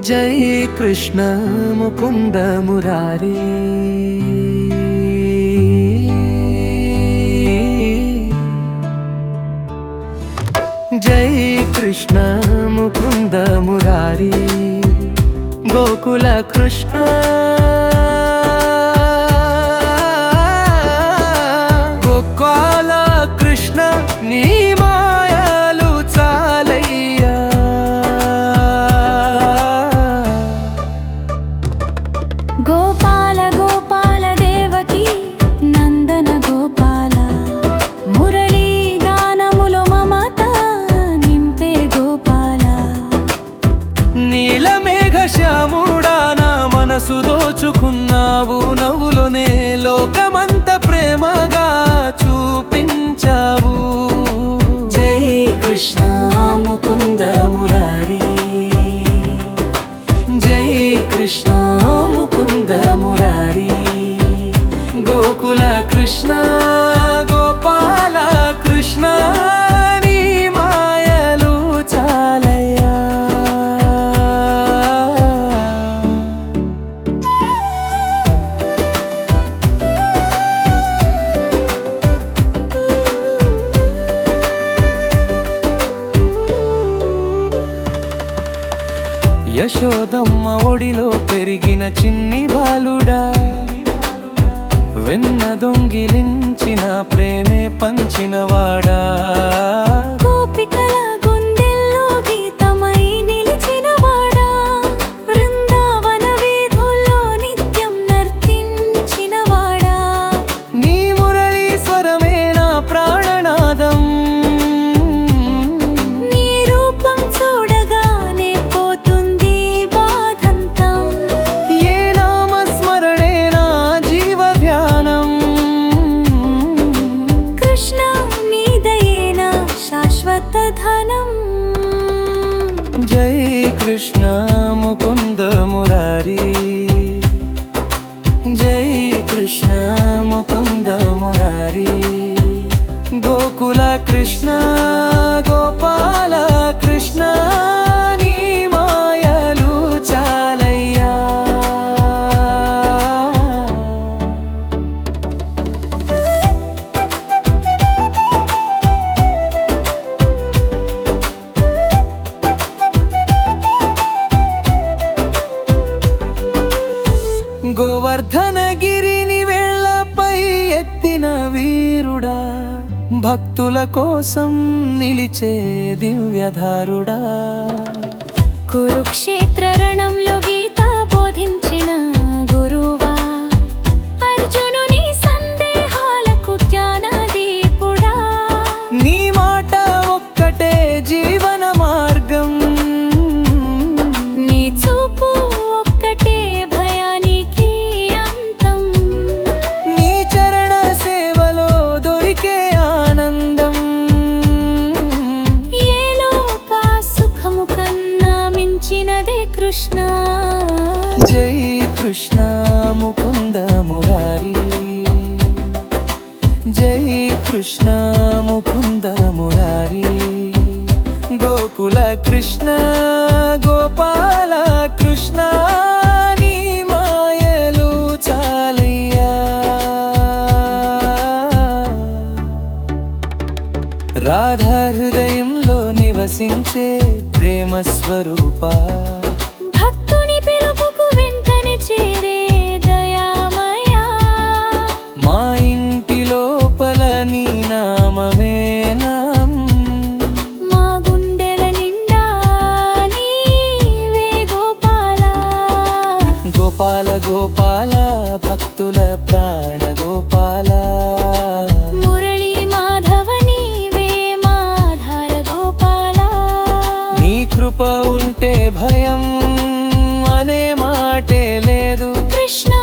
జై కృష్ణ ముకుంద మురారి జై కృష్ణ ముకుంద మురారి గోకుల కృష్ణ గోపాల కృష్ణ నీ మాయలు చాలయ్యా గోపాల గోపాల దేవకి నందన గోపాల మురళీ గానములో మమత నింపే గోపాల నీలమేఘ శ్యాముడా నా మనసు దోచుకున్నావు నవ్వులోనే లోకమంత ప్రేమగా చూపించావు జై కృష్ణ ముకుంద మురారి జై కృష్ణ ముకుంద మురారి గోకుల కృష్ణ గోపాల కృష్ణ నీ మాయలు చాలయ్యా యశోదమ్మ ఒడిలో పెరిగిన చిన్ని బాలుడా వెన్న దొంగిలించిన ప్రేమే పంచినవాడా గోపికల గుండెల్లో గీతమై నిలిచినవాడా బృందావన వీధుల్లో నిత్యం నర్తించినవాడా నీ మురళీశ్వరమే నా ప్రాణనాదం నీ రూపం చూడగానే పోతుంది బాధంతం ఏ నామస్మరణే నా జీవ ధ్యానం కృష్ణ నీదయేన శాశ్వత ధనం జై కృష్ణ ముకుంద మురారి జై కృష్ణ ముకుంద మురారి గోకుల కృష్ణ గోపాల కృష్ణ నీ మాయలు చాలయ్యా గోవర్ధనగిరిని వెళ్ళపై ఎత్తిన వీరుడా భక్తుల కోసం నిలిచే దివ్యధారుడా కురుక్షేత్ర రణంలో గీత బోధించిన గురువా అర్జునుని సందేహాలకు జ్ఞానదీపుడా నీ మాట ఒక్కటే జీవన మార్గం నీ చూపు ఒక్కటే భయానికి అంతం నీ చరణ సేవలో దొరికే ఆనందం ఏలోక సుఖము కన్నా మించినదే కృష్ణ జై కృష్ణ ముకుంద మురారి జై కృష్ణ ముకుంద మురారి గోకుల కృష్ణ గోపాల కృష్ణ నీ మాయలు చాలయ్యా రాధా హృదయంలో నివసించే ప్రేమ స్వరూపా భక్తుని పిలుపుకు వెంటనే చేరే దయామయా మా ఇంటి లోపల నీ నామమే నాం మా గుండెల నిండా నీవే గోపాల గోపాల గోపాల భక్తుల ప్రాణ గోపాల మురళీ మాధవ నీవే మాధార గోపాల నీ కృప ఉంటే భయం అనే మాటే లేదు కృష్ణ